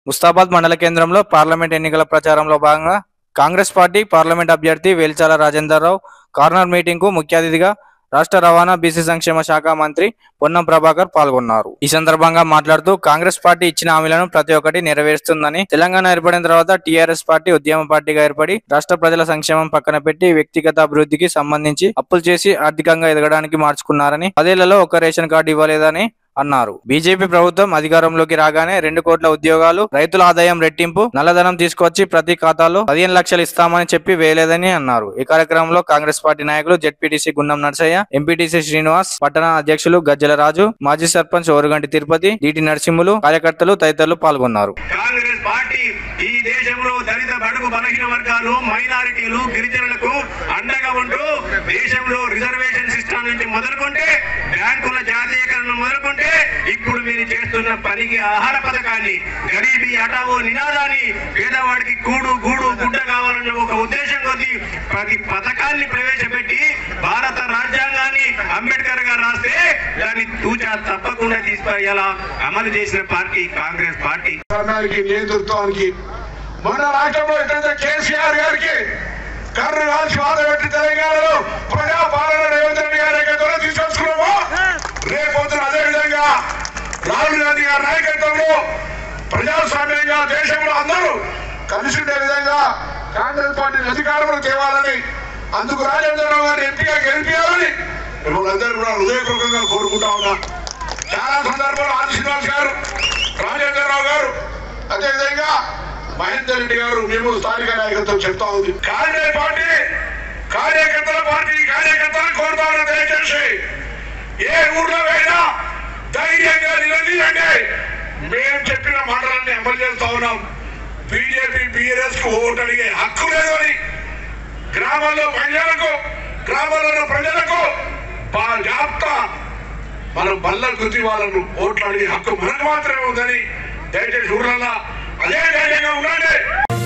ముస్తాబాద్ మండల కేంద్రంలో పార్లమెంట్ ఎన్నికల ప్రచారంలో భాగంగా కాంగ్రెస్ పార్టీ పార్లమెంట్ అభ్యర్థి వేల్చాల రాజేందర్రావు కార్నర్ మీటింగ్ కు ముఖ్య అతిథిగా రాష్ట్ర రవాణా బీసీ సంక్షేమ శాఖ మంత్రి పొన్నం ప్రభాకర్ పాల్గొన్నారు ఈ సందర్భంగా మాట్లాడుతూ కాంగ్రెస్ పార్టీ ఇచ్చిన హామీలను ప్రతి ఒక్కటి నెరవేరుస్తుందని తెలంగాణ ఏర్పడిన తర్వాత టీఆర్ఎస్ పార్టీ ఉద్యమ పార్టీగా ఏర్పడి రాష్ట్ర ప్రజల సంక్షేమం పక్కన పెట్టి వ్యక్తిగత అభివృద్ధికి సంబంధించి అప్పులు చేసి ఆర్థికంగా ఎదగడానికి మార్చుకున్నారని పదేళ్లలో ఒక రేషన్ కార్డు ఇవ్వలేదని అన్నారు బీజేపీ ప్రభుత్వం అధికారంలోకి రాగానే రెండు కోట్ల ఉద్యోగాలు రైతుల ఆదాయం రెట్టింపు నల్లధనం తీసుకొచ్చి ప్రతి ఖాతాలో పదిహేను లక్షలు ఇస్తామని చెప్పి వేయలేదని అన్నారు ఈ కార్యక్రమంలో కాంగ్రెస్ పార్టీ నాయకులు జెడ్పీటీసీ గుండం నర్సయ్య ఎంపీటీసీ శ్రీనివాస్ పట్టణ అధ్యక్షులు గజ్జల రాజు మాజీ సర్పంచ్ ఓరుగంటి తిరుపతి డిటి నరసింహులు కార్యకర్తలు తదితరులు పాల్గొన్నారు కాంగ్రెస్ పార్టీ ఈ దేశంలో దళిత బడుగు బలహీన వర్గాలు మైనారిటీలు గిరిజనులకు అండగా ఉంటూ దేశంలో రిజర్వేషన్ సిస్టమ్ నుంచి మొదలుకుంటే బ్యాంకుల జాతీయకరణ మొదలుకుంటే ఇప్పుడు మీరు చేస్తున్న పనికి ఆహార పథకాన్ని గరీబీ హఠావో నినాదాన్ని పేదవాడికి కూడు గూడు గుడ్డ కావాలన్న ఒక ఉద్దేశం కొద్ది ప్రతి పథకాన్ని ప్రవేశపెట్టి భారత రాజ్యాంగాన్ని అంబేద్కర్ గారు రాస్తే దాన్ని తూచా తప్పకుండా తీసుకెళ్ళాలా అమలు చేసిన పార్టీ కాంగ్రెస్ పార్టీ ధర్మానికి నేతృత్వానికి మన రాష్ట్రంలో ఎట్లయితే కేసీఆర్ గారికి కర్రు కాల్చి బాధ పెట్టి తెలంగాణలో ప్రజా పాలన రేవంత్ రెడ్డి గారి నాయకత్వంలో తీసుకొచ్చుకున్నామో రేపొద్దున అదే విధంగా రాహుల్ గాంధీ గారి నాయకత్వంలో ప్రజాస్వామ్యంగా దేశంలో అందరూ కలిసి ఉండే విధంగా కాంగ్రెస్ పార్టీని అధికారంలో తేవాలని అందుకు రాజేంద్రరావు గారిని ఎంపీగా గెలిపించాలని మిమ్మల్ని అందరూ కూడా హృదయపూర్వకంగా కోరుకుంటా ఉన్నా చాలా సందర్భాలు ఆది శ్రీనివాస్ గారు రాజేంద్రరావు గారు అదేవిధంగా మహేందర్ రెడ్డి గారు మేము స్థానిక నాయకత్వం చెప్తా ఉంది కాంగ్రెస్ పార్టీ కార్యకర్తల పార్టీ కార్యకర్తలు కోరుతా ఉన్న దయచేసి ఏ ఊర్లో అయినా ధైర్యంగా నిలదీయండి మేము చెప్పిన మాటలన్నీ అమలు చేస్తా ఉన్నాం బీజేపీ బీఆర్ఎస్ కు ఓటు అడిగే హక్కు లేదు అని గ్రామాల్లో మహిళలకు గ్రామాల్లో ఉన్న ప్రజలకు పా- జాబితా మనం బల్ల గుర్తి వాళ్ళను ఓట్లు అడిగే హక్కు మనకు మాత్రమే ఉందని దయచేసి ఊర్లలో అదే ధైర్యంగా ఉండండి